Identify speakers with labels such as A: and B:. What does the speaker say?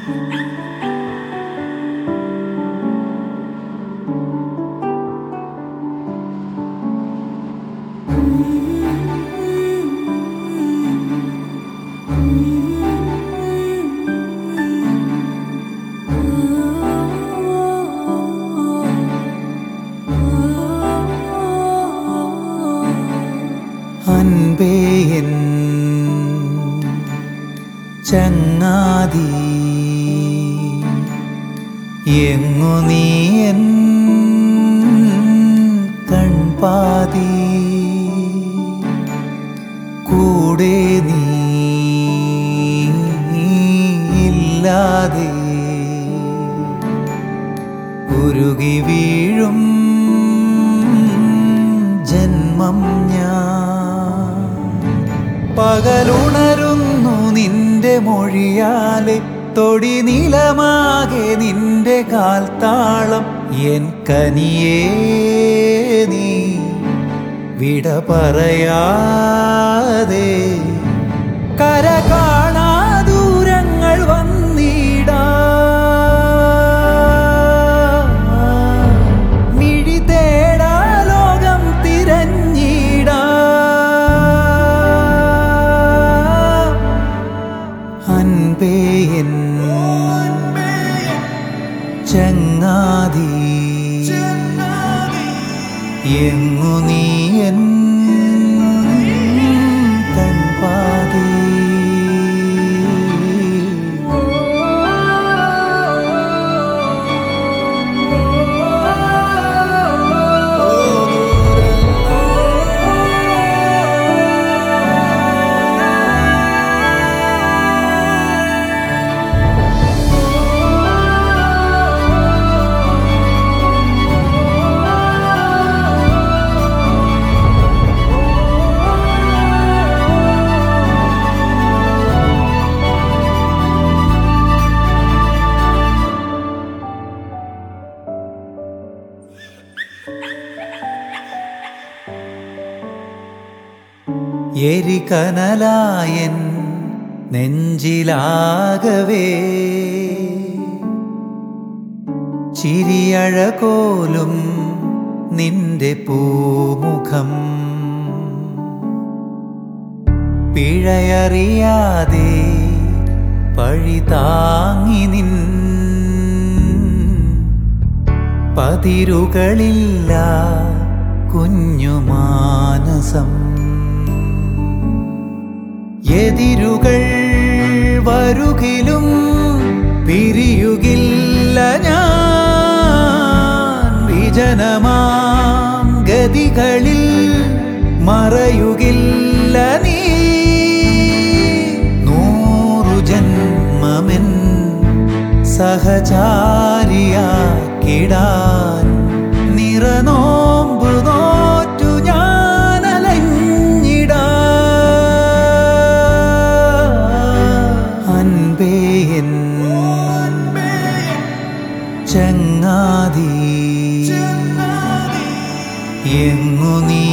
A: അൻപേ N ചങ്ങാതി എങ്ങു നീ എൻ കൺപാതി കൂടെ നീ ഇല്ലാതെ ഉരുകി വീഴും ജന്മം ഞാൻ പകലുണരുന്നു നിന്റെ മൊഴിയാലെ തൊടി നിലമാകെ നിന്റെ കാൽത്താളം എൻ കനിയേ നീ വിട പറയാതെ കര കാണാ ദൂരങ്ങൾ വന്നിടാ മിഴി തേടാ ലോകം തിരഞ്ഞിടാ അൻപേ എൻ ചങ്ങാതി എങ്ങു നീ എൻ കൺപാതി എരികനലായൻ നെഞ്ചിലാകവേ ചിരിയഴകോലും നിന്റെ പൂമുഖം പിഴയറിയാതെ പഴി താങ്ങി നിൻ പതിരുകളില്ല കുഞ്ഞുമാനസം എതിരുകൾ വരുകിലും പിരിയുകില്ല ഞാൻ വിജനമാം ഗതികളിൽ മറയുകില്ല നീ നൂറു ജന്മമെൻ സഹചാരിയാക്കിടാൻ നിറനോമ്പു നോറ്റു ഞാനലഞ്ഞിടാ അൻപേ എൻ ചങ്ങാതി എങ്ങു നീ